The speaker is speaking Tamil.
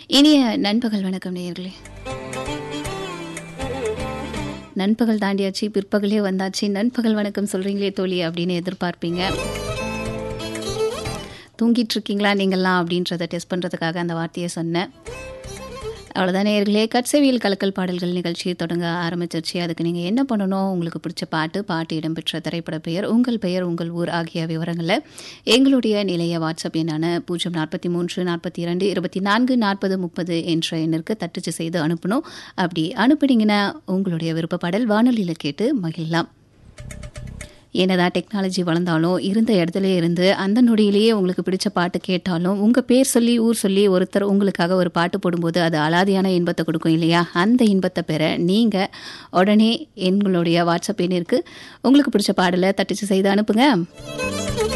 இனிய நண்பகல் வணக்கம் நேயர்களே நண்பகல் தாண்டியாச்சு பிற்பகலே வந்தாச்சு நண்பகல் வணக்கம் சொல்றீங்களே தோழி அப்படின்னு எதிர்பார்ப்பீங்க தூங்கிட்டு இருக்கீங்களா நீங்கள்லாம் அப்படின்றத டெஸ்ட் பண்ணுறதுக்காக அந்த வார்த்தையை சொன்னேன் அவ்வளோதான் நேர்களே கட்செவியல் கலக்கல் பாடல்கள் நிகழ்ச்சி தொடங்க ஆரம்பிச்சிருச்சு அதுக்கு நீங்கள் என்ன பண்ணணும் உங்களுக்கு பிடிச்ச பாட்டு பாட்டு இடம்பெற்ற திரைப்பட பெயர் உங்கள் பெயர் உங்கள் ஊர் ஆகிய விவரங்களை எங்களுடைய நிலைய வாட்ஸ்அப் எண்ணான பூஜ்ஜியம் நாற்பத்தி மூன்று நாற்பத்தி இரண்டு இருபத்தி நான்கு நாற்பது முப்பது என்ற எண்ணிற்கு தட்டச்சு செய்து அனுப்பணும் அப்படி அனுப்புனீங்கன்னா உங்களுடைய விருப்ப பாடல் வானொலியில் கேட்டு மகிழலாம் என்னதான் டெக்னாலஜி வளர்ந்தாலும் இருந்த இடத்துல இருந்து அந்த நொடியிலேயே உங்களுக்கு பிடிச்ச பாட்டு கேட்டாலும் உங்கள் பேர் சொல்லி ஊர் சொல்லி ஒருத்தர் உங்களுக்காக ஒரு பாட்டு போடும்போது அது அலாதியான இன்பத்தை கொடுக்கும் இல்லையா அந்த இன்பத்தை பெற நீங்கள் உடனே எங்களுடைய வாட்ஸ்அப் எண்ணிற்கு உங்களுக்கு பிடிச்ச பாடலை தட்டிச்சு செய்து அனுப்புங்க